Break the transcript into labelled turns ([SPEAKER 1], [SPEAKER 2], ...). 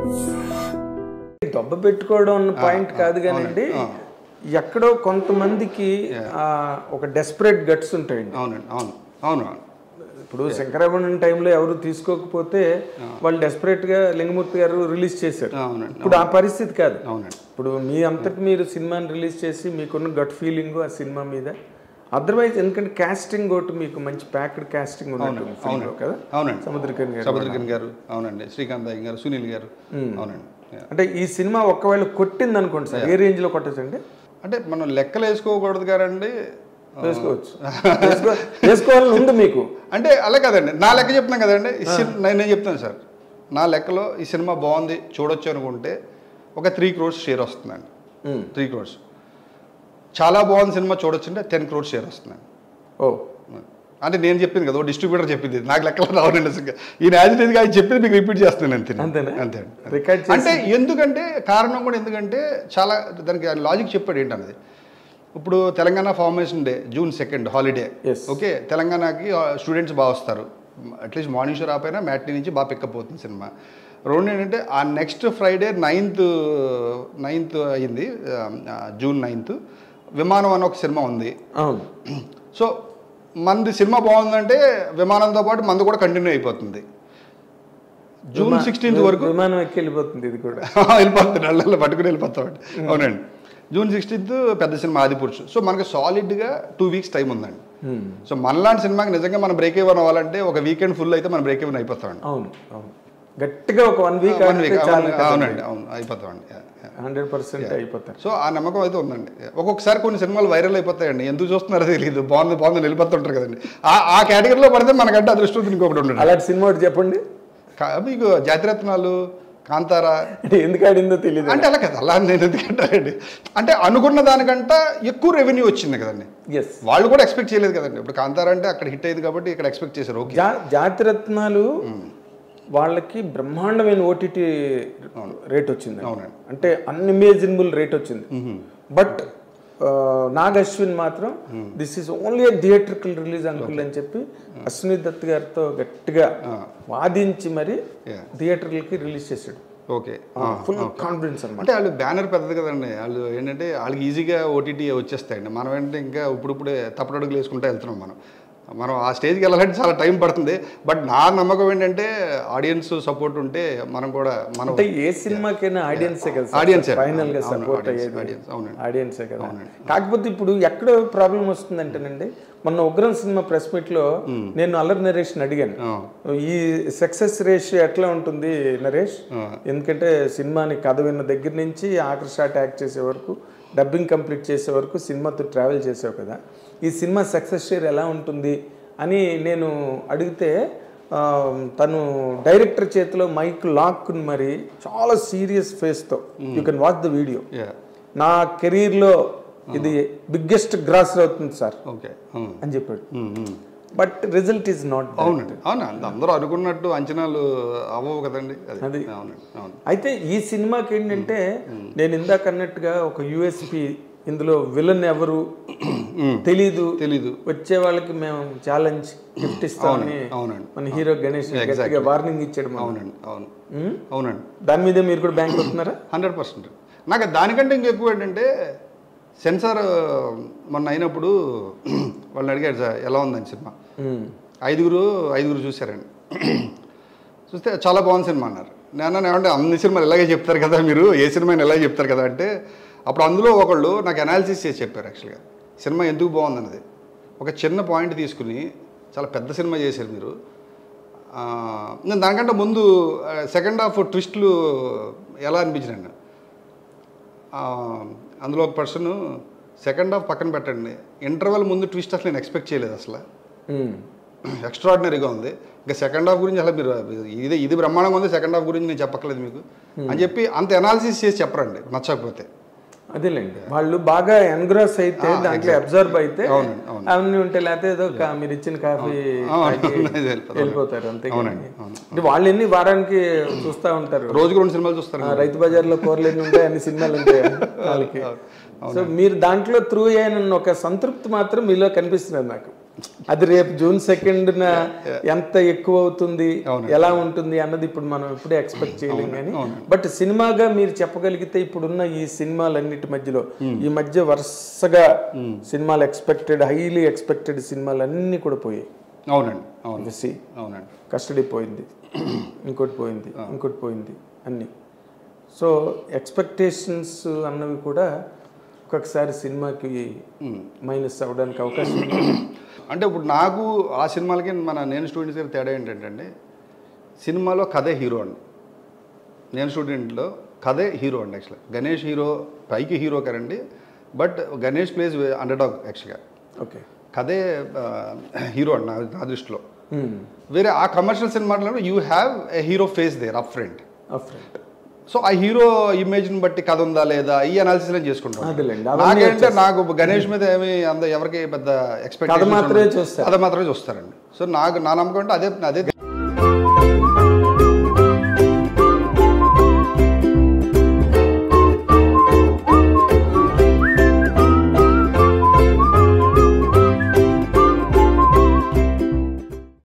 [SPEAKER 1] దొబ్బ పెట్టుకోవడం అన్న పాయింట్ కాదు కానండి ఎక్కడో కొంతమందికి ఆ, ఒక డెస్పరేట్ గట్స్ ఉంటాయండి
[SPEAKER 2] అవునండి అవును అవును
[SPEAKER 1] ఇప్పుడు శంకరాభరణం టైంలో ఎవరు తీసుకోకపోతే వాళ్ళు డెస్పరేట్ గా లింగమూర్తి గారు రిలీజ్ చేశారు
[SPEAKER 2] అవునండి
[SPEAKER 1] ఇప్పుడు ఆ పరిస్థితి కాదు
[SPEAKER 2] అవునండి
[SPEAKER 1] ఇప్పుడు మీ అంతటి మీరు సినిమాని రిలీజ్ చేసి మీకున్న గట్ ఫీలింగ్ ఆ సినిమా మీద అదర్వైజ్ ఎందుకంటే కాస్టింగ్ ఒకటి మీకు మంచి ప్యాక్డ్ కాస్టింగ్ ఉన్నట్టుంది film లో కదా
[SPEAKER 2] అవునండి
[SPEAKER 1] సముద్రకన్ గారు
[SPEAKER 2] సముద్రకన్ గారు అవునండి శ్రీకాంత్ అయ్య గారు సునీల్ గారు అవునండి Yeah.
[SPEAKER 1] అంటే ఈ సినిమా ఒక్కవేళ కొట్టింది అనుకోండి సార్ ఏ రేంజ్ లో కొట్టచ్చండి
[SPEAKER 2] అంటే మనం లెక్కలు వేసుకోకూడదు కదండి
[SPEAKER 1] వేసుకోవచ్చు వేసుకో వేసుకోవాలని ఉంది మీకు
[SPEAKER 2] అంటే అలా కదండి నా లెక్క చెప్తున్నాను కదండి ఈ సిన్- నేను నేను చెప్తాను సార్ నా లెక్కలో ఈ సినిమా బాగుంది చూడొచ్చు అనుకుంటే ఒక త్రీ క్రోర్స్ షేర్ వస్తుందండి
[SPEAKER 1] మ్మ్.
[SPEAKER 2] త్రీ క్రోర్స్ చాలా బాగుంది సినిమా చూడొచ్చు అంటే టెన్ క్రోర్స్ షేర్ వస్తుందండి
[SPEAKER 1] ఓ
[SPEAKER 2] అంటే నేను చెప్పింది కదా ఓ డిస్ట్రిబ్యూటర్ చెప్పింది నాకు లెక్కలు రావాలండి అసలు ఈయన యాజ్ ఇట్ ఈస్గా ఆయన చెప్పింది మీకు రిపీట్ చేస్తున్నాను అంతే
[SPEAKER 1] అంతేనా?
[SPEAKER 2] అంతే
[SPEAKER 1] రికార్డ్ చేసి
[SPEAKER 2] అంటే ఎందుకంటే కారణం కూడా ఎందుకంటే చాలా దానికి ఆయన లాజిక్ చెప్పాడు ఏంటన్నది ఇప్పుడు Telangana formation day June second holiday
[SPEAKER 1] Yes.
[SPEAKER 2] Okay తెలంగాణకి స్టూడెంట్స్ బాగా వస్తారు అట్లీస్ట్ మార్నింగ్ షో రాపోయినా మ్యాట్నీ నుంచి బాగా పికప్ అవుతుంది సినిమా రెండు ఏంటంటే ఆ నెక్స్ట్ ఫ్రైడే నైన్త్ నైన్త్ అయింది ఆ, జూన్ నైన్త్ విమానం అని ఒక సినిమా ఉంది
[SPEAKER 1] అవును
[SPEAKER 2] సో మనది సినిమా బాగుందంటే విమానంతో పాటు మంది కూడా కంటిన్యూ అయిపోతుంది జూన్
[SPEAKER 1] విమా-
[SPEAKER 2] సిక్స్టీన్త్ వరకు
[SPEAKER 1] విమానం ఎక్కి వెళ్ళిపోతుంది ఇది కూడా
[SPEAKER 2] వెళ్ళిపోతుంది నల్లల్లో పట్టుకుని వెళ్ళిపోతామండి అవునండి జూన్ సిక్స్టీన్త్ పెద్ద సినిమా ఆదిపురుషు సో మనకి సాలిడ్గా టూ వీక్స్ టైం ఉందండి
[SPEAKER 1] Hmm.
[SPEAKER 2] సో మనలాంటి సినిమాకి నిజంగా మనం బ్రేక్ ఇవ్వన్ అవ్వాలంటే ఒక వీకెండ్ ఫుల్ అయితే మనం బ్రేక్ ఇవ్వన్ అయిపోతామండి
[SPEAKER 1] అవును అవును గట్టిగా ఒక వన్ వీక్
[SPEAKER 2] వన్ వీక్
[SPEAKER 1] చాలు
[SPEAKER 2] అవునండి అవును అయిపోతామండి Yeah, yeah.
[SPEAKER 1] హండ్రెడ్ పర్సెంట్ అయిపోతారు
[SPEAKER 2] సో ఆ నమ్మకం అయితే ఉందండి ఒక్కొక్కసారి కొన్ని సినిమాలు వైరల్ అయిపోతాయండి ఎందుకు చూస్తున్నారో తెలియదు బాగుంది బాగుంది వెళ్ళిపోతుంటారు కదండి ఆ ఆ కేటగిరీలో పడితే మనకంటే అదృష్టం ఇంకొకటి ఉండదు
[SPEAKER 1] అలాంటి సినిమా ఒకటి చెప్పండి
[SPEAKER 2] కా- మీకు జాతిరత్నాలు కాంతారా
[SPEAKER 1] అంటే ఎందుకు ఆడిందో తెలియదు
[SPEAKER 2] అంటే అలా కదా అలా నేను ఎందుకంటారండి అంటే అనుకున్న దానికంట ఎక్కువ రెవెన్యూ వచ్చింది కదండి
[SPEAKER 1] ఎస్
[SPEAKER 2] వాళ్ళు కూడా ఎక్స్పెక్ట్ చేయలేదు కదండి ఇప్పుడు కాంతారా అంటే అక్కడ హిట్ అయింది కాబట్టి ఇక్కడ ఎక్స్పెక్ట్ చేశారు ఓకే
[SPEAKER 1] జా జాతిరత్నాలు వాళ్ళకి బ్రహ్మాండమైన ఓటీటీ రేట్ వచ్చింది
[SPEAKER 2] అవునండి.
[SPEAKER 1] అంటే అన్ఇమేజినబుల్ రేట్ వచ్చింది బట్ నాగ్ అశ్విన్ మాత్రం this is only theatrical release uncle అని చెప్పి అశ్విని దత్ గారితో గట్టిగా వాదించి మరి
[SPEAKER 2] Yeah.
[SPEAKER 1] థియేటర్లకి రిలీజ్ చేశాడు
[SPEAKER 2] ఓకే
[SPEAKER 1] ఫుల్ కాన్ఫిడెన్స్ అనమాట
[SPEAKER 2] అంటే వాళ్ళు బ్యానర్ పెద్దది కదండి వాళ్ళు ఏంటంటే వాళ్ళకి ఈజీగా ఓటీటీ వచ్చేస్తాయండి మనం ఏంటంటే ఇంకా ఇప్పుడిప్పుడే తప్పటడుగులు వేసుకుంటూ వెళ్తున్నాం మనం మనం ఆ స్టేజ్కి వెళ్ళాలంటే చాలా టైం పడుతుంది బట్ నా నమ్మకం ఏంటంటే ఆడియన్స్ సపోర్ట్ ఉంటే మనం కూడా మనం
[SPEAKER 1] అంటే ఏ సినిమాకైనా ఆడియన్సే కదా
[SPEAKER 2] Audience ఏ.
[SPEAKER 1] ఫైనల్ గా
[SPEAKER 2] అవును,
[SPEAKER 1] సపోర్ట్
[SPEAKER 2] audience,
[SPEAKER 1] అయ్యేది
[SPEAKER 2] audience, అవునండి.
[SPEAKER 1] ఆడియన్సే కదా కాకపోతే ఇప్పుడు ఎక్కడ ప్రాబ్లం వస్తుందంటేనండి మొన్న ఉగ్రం సినిమా ప్రెస్ మీట్ లో నేను అల్లరి నరేష్ అడిగాను
[SPEAKER 2] ఆ.
[SPEAKER 1] ఈ సక్సెస్ రేషియో ఎట్లా ఉంటుంది నరేష్ ఎందుకంటే సినిమాని కథ విన్న దగ్గర నుంచి ఆఖరి షాట్ యాక్ట్ చేసే వరకు డబ్బింగ్ కంప్లీట్ చేసే వరకు సినిమాతో ట్రావెల్ చేసావు కదా ఈ సినిమా సక్సెస్ షేర్ ఎలా ఉంటుంది అని నేను అడిగితే ఆ, తను డైరెక్టర్ చేతిలో మైక్ లాక్ మరి చాలా సీరియస్ ఫేస్తో you can watch the video
[SPEAKER 2] yeah
[SPEAKER 1] నా కెరీర్లో ఇది బిగ్గెస్ట్ గ్రాస్ అవుతుంది సార్
[SPEAKER 2] ఓకే
[SPEAKER 1] అని చెప్పాడు బట్ రిజల్ట్ ఈజ్ నాట్
[SPEAKER 2] అవునండి అవును అంద- అందరూ అనుకున్నట్టు అంచనాలు అవ్వవు కదండి అది
[SPEAKER 1] అది.
[SPEAKER 2] అవునండి అవును
[SPEAKER 1] అయితే ఈ సినిమాకి ఏంటంటే నేను ఇందాక అన్నట్టుగా ఒక యూఎస్పి ఇందులో విలన్ ఎవరు తెలీదు
[SPEAKER 2] తెలీదు
[SPEAKER 1] వచ్చే వాళ్ళకి మేము ఛాలెంజ్ గిఫ్ట్ ఇస్తామని
[SPEAKER 2] అవునండి
[SPEAKER 1] మన హీరో గణేష్ గట్టిగా వార్నింగ్ ఇచ్చాడు మాకు.
[SPEAKER 2] అవునండి అవును
[SPEAKER 1] ఉమ్?
[SPEAKER 2] అవునండి
[SPEAKER 1] దాని మీద మీరు కూడా బ్యాంక్ అవుతున్నారా
[SPEAKER 2] హండ్రెడ్ పర్సెంట్ నాకు దానికంటే ఇంకెక్కువ ఏంటంటే సెన్సార్ మొన్న అయినప్పుడు వాళ్ళని అడిగారు సార్ ఎలా ఉందని సినిమా
[SPEAKER 1] ఉమ్.
[SPEAKER 2] ఐదుగురు ఐదుగురు చూశారండి చూస్తే చాలా బాగుంది సినిమా అన్నారు నేను ఏమంటే అన్ని సినిమాలు ఇలాగే చెప్తారు కదా మీరు ఏ సినిమాని ఇలాగే చెప్తారు కదా అంటే అప్పుడు అందులో ఒకళ్ళు నాకు అనాలిసిస్ చేసి చెప్పారు యాక్చువల్గా సినిమా ఎందుకు బాగుందన్నది ఒక చిన్న పాయింట్ తీసుకుని చాలా పెద్ద సినిమా చేశారు మీరు ఆ, నేను దానికంటే ముందు సెకండ్ హాఫ్ ట్విస్ట్లు ఎలా అనిపించినాను ఆ, అందులో ఒక పర్సన్ సెకండ్ హాఫ్ పక్కన పెట్టండి ఇంటర్వెల్ ముందు ట్విస్ట్ అసలు నేను ఎక్స్పెక్ట్ చేయలేదు అసలు
[SPEAKER 1] ఉమ్.
[SPEAKER 2] ఎక్స్ట్రాడినరీగా ఉంది ఇంకా సెకండ్ హాఫ్ గురించి అసలు మీరు ఇది ఇది బ్రహ్మాండంగా ఉంది సెకండ్ హాఫ్ గురించి నేను చెప్పక్కలేదు మీకు అని చెప్పి అంత అనాలిసిస్ చేసి చెప్పరండి నచ్చకపోతే
[SPEAKER 1] అదేలేండి వాళ్ళు బాగా ఎన్గ్రాస్ అయితే దాంట్లో అబ్జర్వ్ అయితే
[SPEAKER 2] అవునండి, అవును.
[SPEAKER 1] అవన్నీ ఉంటే లేకపోతే ఏదో కా- మీరు ఇచ్చిన కాఫీ
[SPEAKER 2] అవును,
[SPEAKER 1] తాగి
[SPEAKER 2] అది వెళ్ళిపోతారు.
[SPEAKER 1] వెళ్ళిపోతారు అంతే
[SPEAKER 2] అవునండి, అవును.
[SPEAKER 1] అంటే వాళ్ళు ఎన్ని వారానికి చూస్తా ఉంటారు
[SPEAKER 2] రోజుకు రెండు సినిమాలు చూస్తారు
[SPEAKER 1] ఆ, రైతు బజార్లో కూరలు ఎన్ని ఉంటాయి అన్ని సినిమాలు ఉంటాయి వాళ్ళకి సో మీరు దాంట్లో త్రూ అయిన ఒక సంతృప్తి మాత్రం మీలో కనిపిస్తున్నది నాకు అది రేపు జూన్ సెకండ్ ఎంత ఎక్కువ అవుతుంది
[SPEAKER 2] అవును.
[SPEAKER 1] ఎలా ఉంటుంది అన్నది ఇప్పుడు మనం ఎప్పుడే ఎక్స్పెక్ట్ చేయలేం కానీ బట్ సినిమాగా మీరు చెప్పగలిగితే ఇప్పుడున్న ఈ సినిమాలన్నిటి మధ్యలో ఈ మధ్య వరుసగా సినిమాలు ఎక్స్పెక్టెడ్ హైలీ ఎక్స్పెక్టెడ్ సినిమాలు అన్నీ కూడా పోయాయి
[SPEAKER 2] అవునండి అవును
[SPEAKER 1] విసి
[SPEAKER 2] అవునండి
[SPEAKER 1] కస్టడీ పోయింది ఇంకోటి పోయింది ఇంకోటి పోయింది అన్నీ సో ఎక్స్పెక్టేషన్స్ అన్నవి కూడా ఒక్కొక్కసారి సినిమాకి మైనస్ అవ్వడానికి అవకాశం ఉంది
[SPEAKER 2] అంటే ఇప్పుడు నాకు ఆ సినిమాలకి మన నేను స్టూడెంట్స్ గారి తేడా ఏంటంటే సినిమాలో కథే హీరో అండి నేను స్టూడెంట్లో కథే హీరో అండి యాక్చువల్గా గణేష్ హీరో పైకి హీరో కరండి but Ganesh place underdog యాక్చువల్గా
[SPEAKER 1] ఓకే
[SPEAKER 2] కథే హీరో అండి నా నా దృష్టిలో వేరే ఆ కమర్షియల్ సినిమాలో you have a hero face there up front
[SPEAKER 1] friend
[SPEAKER 2] so ఆ హీరో ఇమేజ్ని బట్టి కథ ఉందా లేదా ఈ అనాలిసిస్ నేను చేసుకుంటాను
[SPEAKER 1] అదేలేండి అవన్నీ
[SPEAKER 2] నాకేంటే నాకు గణేష్ మీద ఏమి అంత ఎవరికి పెద్ద ఎక్స్పెక్ట్
[SPEAKER 1] కథ మాత్రమే చూస్తారు
[SPEAKER 2] కథ మాత్రమే చూస్తారండి సో నాకు నా నమ్మకం అంటే అదే అదే